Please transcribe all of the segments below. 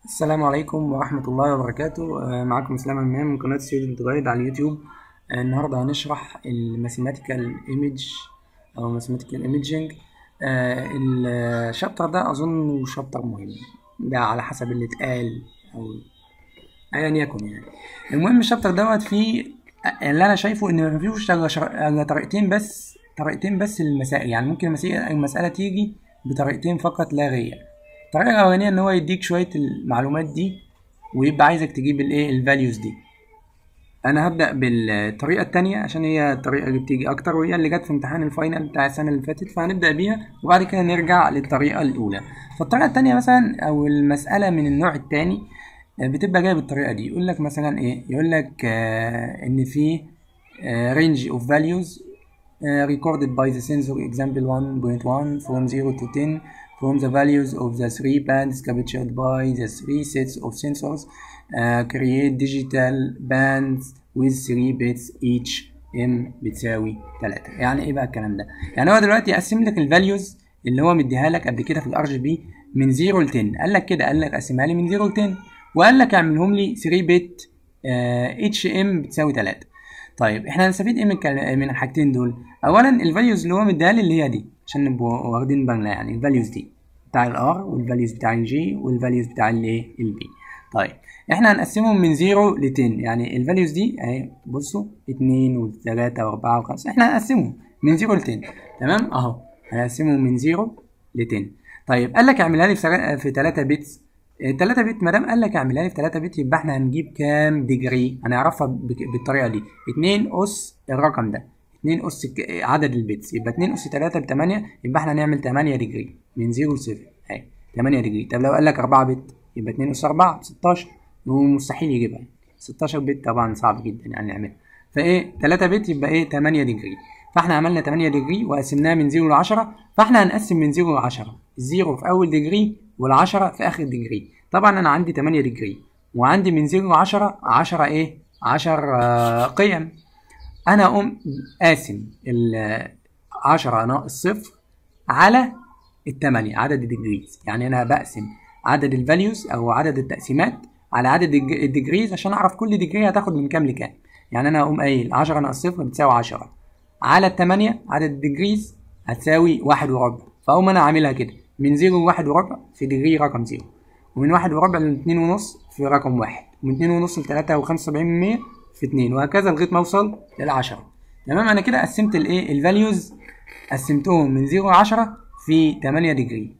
السلام عليكم ورحمة الله وبركاته آه، معكم اسلام امام من قناة ستودنت جايد على اليوتيوب آه، النهاردة هنشرح الماثيماتيكال ايمج او ماثيماتيكال ايميجينج الشابتر ده اظن شابتر مهم ده على حسب اللي اتقال او ايا يكن يعني المهم الشابتر دوت فيه اللي انا شايفه ان ما فيهوش إلا شر- إلا طريقتين بس طريقتين بس للمسائل يعني ممكن المسائل المسألة تيجي بطريقتين فقط لا غير الطريقة الأولانية إن هو يديك شوية المعلومات دي ويبقى عايزك تجيب الإيه الفاليوز دي أنا هبدأ بالطريقة التانية عشان هي الطريقة اللي بتيجي أكتر وهي اللي جت في امتحان الفاينل بتاع السنة اللي فاتت فهنبدأ بيها وبعد كده نرجع للطريقة الأولى فالطريقة التانية مثلا أو المسألة من النوع التاني آه، بتبقى جاية بالطريقة دي يقول لك مثلا إيه يقول لك آه إن في آه range of values uh, recorded by the sensor example 1.1 from 0 to 10 from the values of the three bands captured by the three sets of sensors uh, create digital bands with 3 bits each m بتساوي 3 يعني ايه بقى الكلام ده يعني هو دلوقتي يقسم لك الفاليوز اللي هو مديها لك قبل كده في الار جي بي من 0 ل 10 قال لك كده قال لك قسمها لي من 0 ل 10 وقال لك اعملهم لي 3 بت اتش ام بتساوي 3 طيب احنا هنستفيد ايه من الكل- من الحاجتين دول اولا الفاليوز اللي هو مديها لي اللي هي دي عشان نبقوا واخدين بالنا يعني الفاليوز دي بتاع الار والفاليوز بتاع الجي والفاليوز بتاع الايه البي طيب احنا هنقسمهم من 0 ل 10 يعني الفاليوز دي اهي بصوا 2 و3 و4 و5 احنا هنقسمهم من 0 ل 10 تمام اهو هنقسمهم من 0 ل 10 طيب قال لك اعملها لي في سر- في 3 بيتس 3 بت ما دام قال لك اعملها لي في 3 بت يبقى احنا هنجيب كام ديجري هنعرفها بك- بالطريقه دي 2 اس الرقم ده 2 اس ك- عدد البيتس يبقى 2 اس 3 ب 8 يبقى احنا هنعمل 8 ديجري من 0 ل 7 اهي 8 ديجري طب لو قال لك 4 بت يبقى 2 اس 4 16 ومستحيل يجيبها 16 بت طبعا صعب جدا يعني نعملها فايه 3 بت يبقى ايه 8 ديجري فاحنا عملنا 8 ديجري وقسمناها من 0 ل 10 فاحنا هنقسم من 0 ل 10 الزيرو في اول ديجري وال10 في اخر ديجري طبعا انا عندي 8 ديجري وعندي من 0 ل 10 10 ايه 10 آه، قيم انا اقوم قاسم ال 10 ناقص صفر على الثمانية عدد الديجريز يعني انا بقسم عدد الفاليوز او عدد التقسيمات على عدد الج- الديجريز عشان اعرف كل ديجري هتاخد من كام لكام يعني انا هقوم قايل 10 ناقص صفر بتساوي 10 على الثمانية عدد الديجريز هتساوي واحد وربع فاقوم انا عاملها كده من زيرو لواحد وربع في ديجري رقم زيرو ومن واحد وربع لاتنين ونص في رقم واحد ومن اتنين ونص لتلاتة وخمسة وسبعين من مية في اتنين وهكذا لغاية ما اوصل للعشرة تمام انا كده قسمت الايه الفاليوز قسمتهم من زيرو لعشرة في تمانية ديجري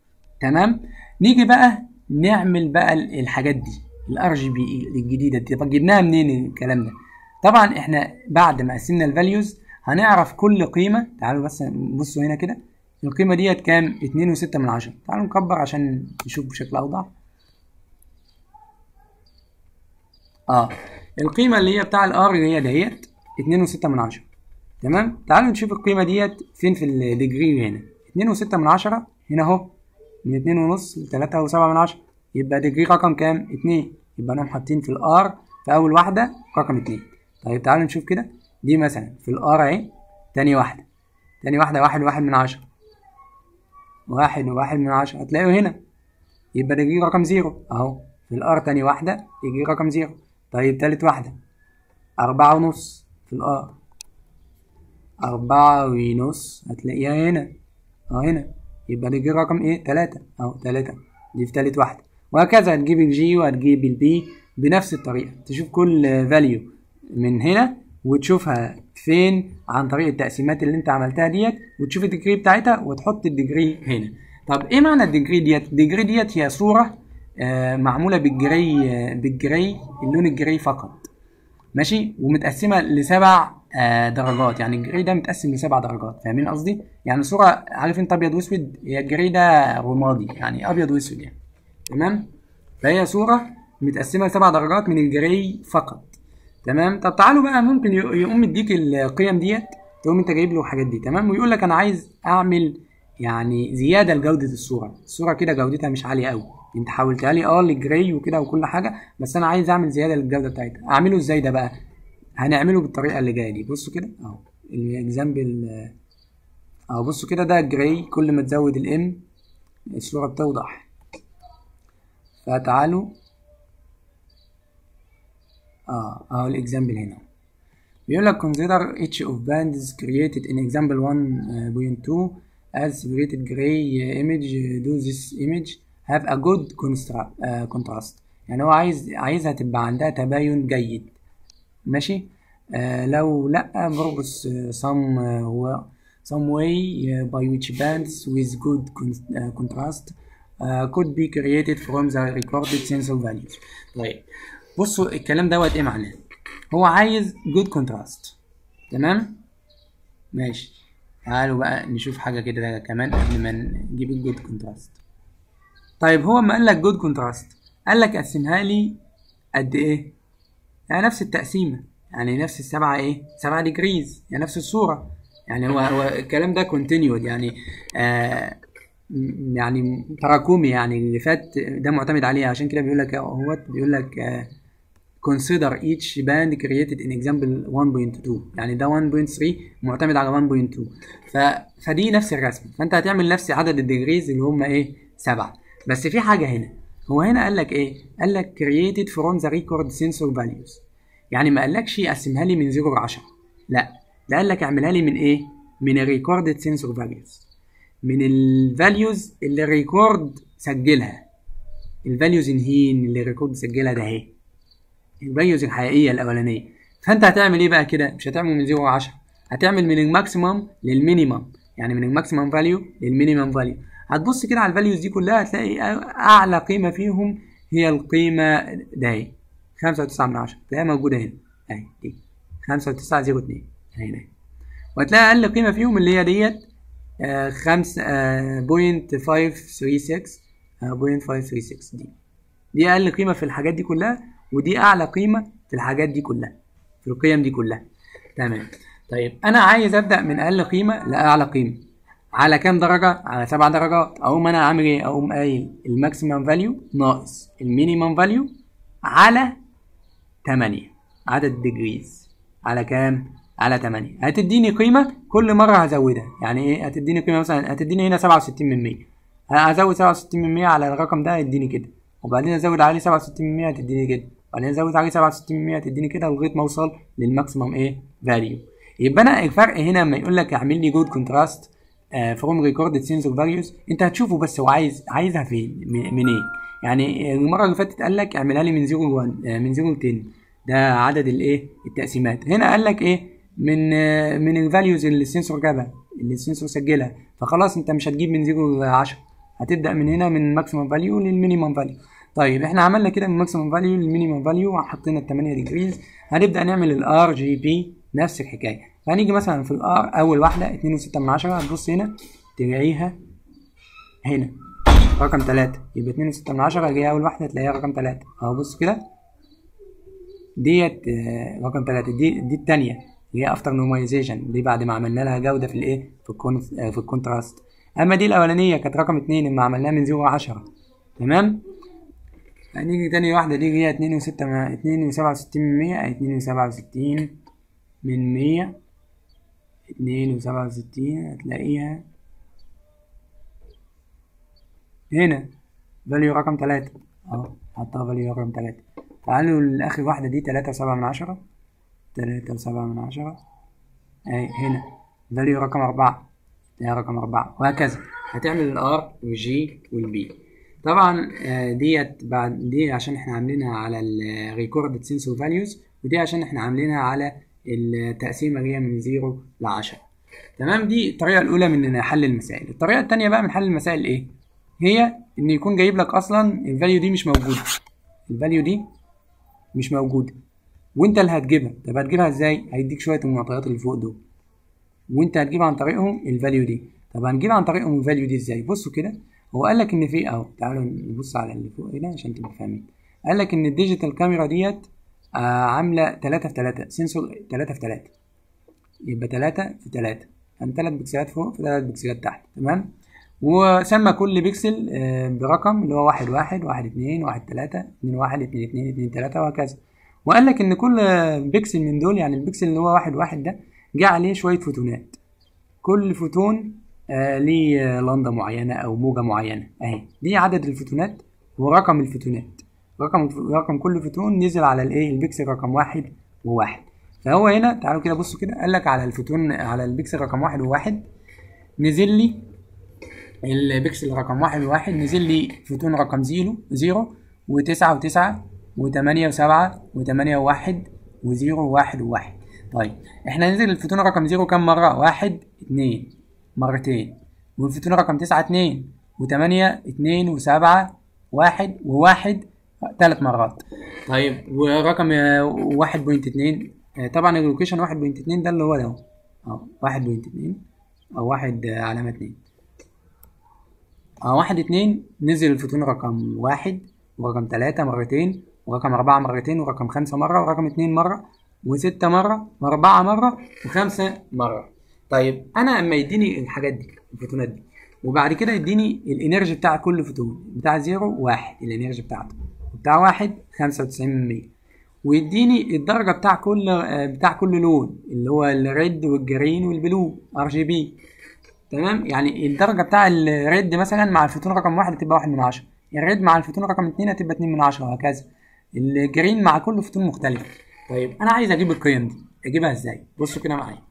تمام نيجي بقى نعمل بقى ال- الحاجات دي الار جي بي الجديده دي طب جبناها منين الكلام ده طبعا احنا بعد ما قسمنا الفاليوز هنعرف كل قيمه تعالوا بس بصوا هنا كده القيمه ديت كام 2.6 من عشرة تعالوا نكبر عشان نشوف بشكل اوضح اه القيمه اللي هي بتاع الار اللي هي دهيت 2.6 من عشرة تمام تعالوا نشوف القيمه ديت فين في الديجري هنا 2.6 من عشرة هنا اهو من اتنين ونص لتلاتة وسبعة من عشرة يبقى ديجري رقم كام؟ اتنين يبقى نقوم حاطين في الار في أول واحدة رقم اتنين طيب تعالوا نشوف كده دي مثلا في الار اهي تاني واحدة تاني واحدة واحد واحد من عشرة واحد وواحد من عشرة هتلاقيه هنا يبقى ديجري رقم زيرو أهو في الار تاني واحدة ديجري رقم زيرو طيب تالت واحدة أربعة ونص في الار أربعة ونص هتلاقيها هنا أهو هنا يبقى دي رقم إيه؟ تلاتة أهو تلاتة دي في تالت واحدة وهكذا هتجيب الجي وهتجيب البي بنفس الطريقة تشوف كل فاليو من هنا وتشوفها فين عن طريق التقسيمات اللي انت عملتها ديت وتشوف الديجري بتاعتها وتحط الديجري هنا طب ايه معنى الديجري ديت الديجري ديت هي صورة آه معمولة بالجري آه بالجري اللون الجري فقط ماشي ومتقسمه لسبع آه درجات يعني الجري ده متقسم لسبع درجات فاهمين قصدي يعني صوره عارف انت ابيض واسود هي الجري ده رمادي يعني ابيض واسود يعني تمام فهي صوره متقسمه لسبع درجات من الجري فقط تمام طب تعالوا بقى ممكن ي- يقوم مديك القيم ديت تقوم انت جايب له الحاجات دي تمام ويقول لك انا عايز اعمل يعني زياده لجوده الصوره الصوره كده جودتها مش عاليه قوي انت حولتها لي اه للجراي وكده وكل حاجه بس انا عايز اعمل زياده للجوده بتاعتها اعمله ازاي ده بقى هنعمله بالطريقه اللي جايه دي بصوا كده اهو الاكزامبل اهو بصوا كده ده جراي كل ما تزود الام الصوره بتوضح فتعالوا اه اهو الاكزامبل هنا بيقول لك consider each of bands created in example 1.2 as separated gray image do this image have a good constru- uh, contrast يعني هو عايز عايزها تبقى عندها تباين جيد ماشي آه لو لا بربص uh, some uh, هو some way uh, by which bands with good con- uh, contrast uh, could be created from the recorded sensor values طيب بصوا الكلام دوت ايه معناه هو عايز good contrast تمام ماشي تعالوا بقى نشوف حاجة كده كمان قبل ما نجيب الجود كونتراست طيب هو ما قال لك جود كونتراست قال لك قسمها لي قد ايه يعني نفس التقسيمة يعني نفس السبعة ايه سبعة ديجريز يعني نفس الصورة يعني هو هو الكلام ده كونتينيود يعني آه يعني تراكمي يعني اللي فات ده معتمد عليه عشان كده بيقول لك هو بيقول لك آه consider each band created in example 1.2 يعني ده 1.3 معتمد على 1.2 ف... فدي نفس الرسم فانت هتعمل نفس عدد الديجريز اللي هم ايه سبعة بس في حاجة هنا هو هنا قال لك ايه قال لك created from the record sensor values يعني ما قالكش قسمها لي من 0 ل 10 لا ده قال لك اعملها لي من ايه من الريكوردد سنسور فاليوز من الفاليوز اللي الريكورد سجلها الفاليوز انهين اللي الريكورد سجلها ده اهي الفاليوز الحقيقيه الاولانيه فانت هتعمل ايه بقى كده مش هتعمل من 0 ل 10 هتعمل من الماكسيمم للمينيمم يعني من الماكسيمم فاليو للمينيمم فاليو هتبص كده على الفاليوز دي كلها هتلاقي اعلى قيمه فيهم هي القيمه ده اهي 5.9 من 10 تلاقيها موجوده هنا اهي دي 5.902 اهي هنا وهتلاقي اقل قيمه فيهم اللي هي ديت آه خمس بوينت 536 بوينت 536 دي دي اقل قيمه في الحاجات دي كلها ودي اعلى قيمه في الحاجات دي كلها في القيم دي كلها تمام طيب انا عايز ابدا من اقل قيمه لاعلى قيمه على كام درجه على سبع درجات اقوم انا عامل ايه اقوم قايل الماكسيمم فاليو ناقص المينيمم فاليو على 8 عدد الديجريز على كام على 8 هتديني قيمه كل مره هزودها يعني ايه هتديني قيمه مثلا هتديني هنا 67 من 100 هزود 67 من 100 على الرقم ده هيديني كده وبعدين ازود عليه 67 من 100 هتديني كده وبعدين ازود عليه 67 من 100 هتديني كده لغايه ما اوصل للماكسيمم ايه فاليو يبقى انا الفرق هنا لما يقول لك اعمل لي جود كونتراست فروم ريكوردد سينسور فاليوز انت هتشوفه بس هو عايز عايزها فين من ايه يعني المره اللي فاتت قال لك اعملها لي من 0 ل 1 من 0 ل 10 ده عدد الايه التقسيمات هنا قال لك ايه من من الفاليوز اللي السنسور جابها اللي السنسور سجلها فخلاص انت مش هتجيب من 0 ل 10 هتبدا من هنا من ماكسيمم فاليو للمينيمم فاليو طيب احنا عملنا كده من ماكسيمم فاليو للمينيمم فاليو وحطينا ال 8 ديجريز هنبدا نعمل الار جي بي نفس الحكايه فهنيجي مثلا في الار اول واحده 2.6 من 10 هتبص هنا تلاقيها هنا رقم 3 يبقى 2.6 من 10 هجي اول واحده تلاقيها رقم 3 اهو بص كده ديت رقم 3 دي دي الثانيه اللي هي افتر نورماليزيشن دي بعد ما عملنا لها جوده في الايه في الكون في الكونتراست اما دي الاولانيه كانت رقم 2 لما عملناها من 0 ل 10 تمام هنيجي تاني واحدة دي هي اتنين وستة مع اتنين وسبعة وستين من مية اتنين وسبعة وستين من مية اتنين وسبعة وستين هتلاقيها هنا فاليو رقم تلاتة اهو حطها فاليو رقم تلاتة تعالوا لآخر واحدة دي تلاتة وسبعة من عشرة تلاتة وسبعة من عشرة اهي هنا فاليو رقم أربعة ده رقم أربعة وهكذا هتعمل الار والجي والبي طبعا ديت بعد دي عشان احنا عاملينها على الريكوردد سنسور فاليوز ودي عشان احنا عاملينها على التقسيمه اللي هي من 0 ل 10 تمام دي الطريقه الاولى من حل المسائل الطريقه الثانيه بقى من حل المسائل ايه هي ان يكون جايب لك اصلا الفاليو دي مش موجوده الفاليو دي مش موجوده وانت اللي هتجيبها طب هتجيبها ازاي هيديك شويه المعطيات اللي فوق دول وانت هتجيب عن طريقهم الفاليو دي طب هنجيب عن طريقهم الفاليو دي ازاي بصوا كده هو قال لك ان في اهو تعالوا نبص على اللي فوق هنا عشان تبقوا فاهمين قال لك ان الديجيتال كاميرا ديت آه عامله 3 في 3 سنسور 3 في 3 يبقى 3 في 3 يعني 3 بكسلات فوق في 3 بكسلات تحت تمام وسمى كل بكسل آه برقم اللي هو 1 1 1 2 1 3 2 1 2 2 2 3 وهكذا وقال لك ان كل بكسل من دول يعني البكسل اللي هو 1 1 ده جه عليه شويه فوتونات كل فوتون آه ليه لندا معينة أو موجة معينة أهي دي عدد الفوتونات ورقم الفوتونات رقم رقم كل فوتون نزل على الايه البكسل رقم واحد وواحد فهو هنا تعالوا كده بصوا كده قال لك على الفوتون على البكسل رقم واحد وواحد نزل لي البكسل رقم واحد وواحد نزل لي فوتون رقم زيرو زيرو وتسعة وتسعة وتمانية وسبعة وتمانية وواحد وزيرو وواحد وواحد طيب احنا ننزل الفوتون رقم زيرو كام مرة؟ واحد اتنين مرتين والفوتون رقم تسعة اتنين وتمانية اتنين وسبعة واحد وواحد تلات مرات طيب ورقم واحد بوينت اتنين طبعا اللوكيشن واحد بوينت اتنين ده اللي هو ده اهو اه واحد بوينت اتنين او واحد علامة اتنين اه واحد اتنين نزل الفوتون رقم واحد ورقم تلاتة مرتين ورقم أربعة مرتين ورقم خمسة مرة ورقم اتنين مرة وستة مرة وأربعة مرة وخمسة مرة طيب أنا أما يديني الحاجات دي الفوتونات دي وبعد كده يديني الإنرجي بتاع كل فوتون بتاع زيرو واحد الإنرجي بتاعته وبتاع واحد خمسة وتسعين من مية ويديني الدرجة بتاع كل بتاع كل لون اللي هو الريد والجرين والبلو ار جي بي تمام يعني الدرجة بتاع الريد مثلا مع الفوتون رقم واحد هتبقى واحد من عشرة الريد مع الفوتون رقم اتنين هتبقى اتنين من عشرة وهكذا الجرين مع كل فوتون مختلف طيب انا عايز اجيب القيم دي اجيبها ازاي بصوا كده معايا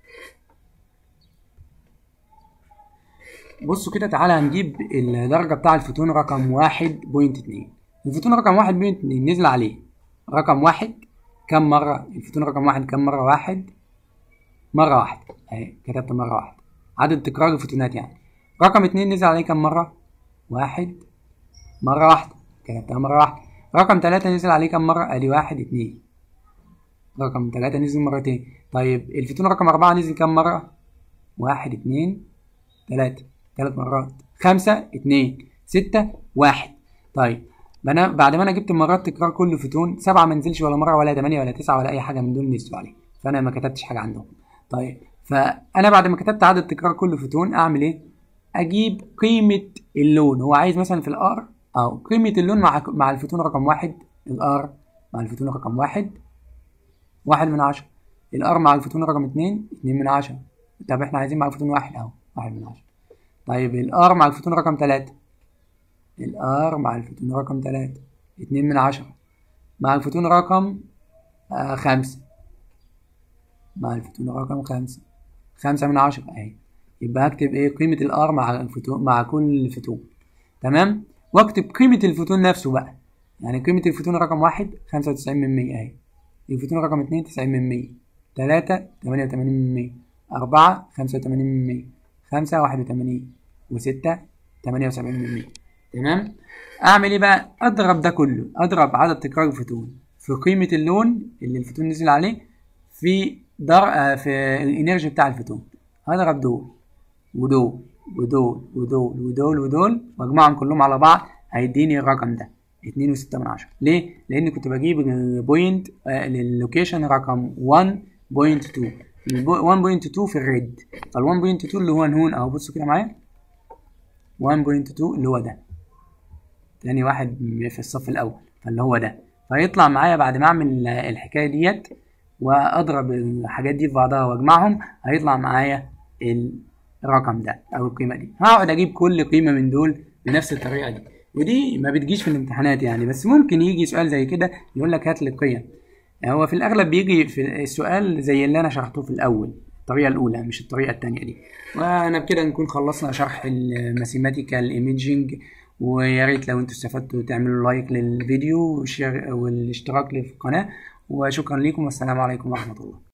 بصوا كده تعالى هنجيب الدرجة بتاع الفوتون رقم واحد بوينت اتنين الفوتون رقم واحد بوينت اتنين نزل عليه رقم واحد كم مرة الفوتون رقم واحد كم مرة واحد مرة واحدة اهي كتبت مرة واحدة عدد تكرار الفوتونات يعني رقم اتنين نزل عليه كم مرة واحد مرة واحدة كتبتها مرة واحدة رقم تلاتة نزل عليه كم مرة ادي واحد اتنين رقم تلاتة نزل مرتين طيب الفوتون رقم أربعة نزل كم مرة واحد اتنين تلاتة تلات مرات خمسة اتنين ستة واحد طيب أنا بعد ما أنا جبت مرات تكرار كل فوتون سبعة ما نزلش ولا مرة ولا تمانية ولا تسعة ولا أي حاجة من دول نزلوا عليه فأنا ما كتبتش حاجة عندهم طيب فأنا بعد ما كتبت عدد تكرار كل فوتون أعمل إيه؟ أجيب قيمة اللون هو عايز مثلا في الآر أو قيمة اللون مع مع الفوتون رقم واحد الآر مع الفوتون رقم واحد واحد من عشرة الآر مع الفوتون رقم اتنين اتنين من عشرة طب احنا عايزين مع الفوتون واحد أهو واحد من عشرة طيب الآر مع الفوتون رقم تلاتة الآر مع الفوتون رقم تلاتة اتنين من عشرة مع الفوتون رقم آه خمسة مع الفوتون رقم خمسة خمسة من عشرة أهي يبقى هكتب ايه قيمة الآر مع الفوتون مع كل فوتون تمام واكتب قيمة الفوتون نفسه بقى يعني قيمة الفوتون رقم واحد خمسة وتسعين من مية أهي الفوتون رقم اتنين تسعين من مية تلاتة تمانية وتمانين من مية أربعة خمسة وتمانين من مية خمسة واحد وتمانين وستة تمانية وسبعين من مية تمام أعمل إيه بقى أضرب ده كله أضرب عدد تكرار الفوتون في قيمة اللون اللي الفوتون نزل عليه في در آه في الإنرجي بتاع الفوتون هضرب دول ودول ودول ودول ودول ودول واجمعهم كلهم على بعض هيديني الرقم ده اتنين وستة من عشرة ليه؟ لأن كنت بجيب البوينت آه للوكيشن رقم 1.2 ال 1.2 في الريد فال 1.2 اللي هو نهون اهو بصوا كده معايا 1.2 اللي هو ده تاني واحد في الصف الأول فاللي هو ده فيطلع معايا بعد ما أعمل الحكاية ديت وأضرب الحاجات دي في بعضها وأجمعهم هيطلع معايا الرقم ده أو القيمة دي هقعد أجيب كل قيمة من دول بنفس الطريقة دي ودي ما بتجيش في الامتحانات يعني بس ممكن يجي سؤال زي كده يقول لك هات لي القيم هو في الأغلب بيجي في السؤال زي اللي أنا شرحته في الأول الطريقة الأولى مش الطريقة التانية دي وأنا بكده نكون خلصنا شرح الماثيماتيكال ايميجينج ويا ريت لو انتوا استفدتوا تعملوا لايك للفيديو والاشتراك في القناة وشكرا لكم والسلام عليكم ورحمة الله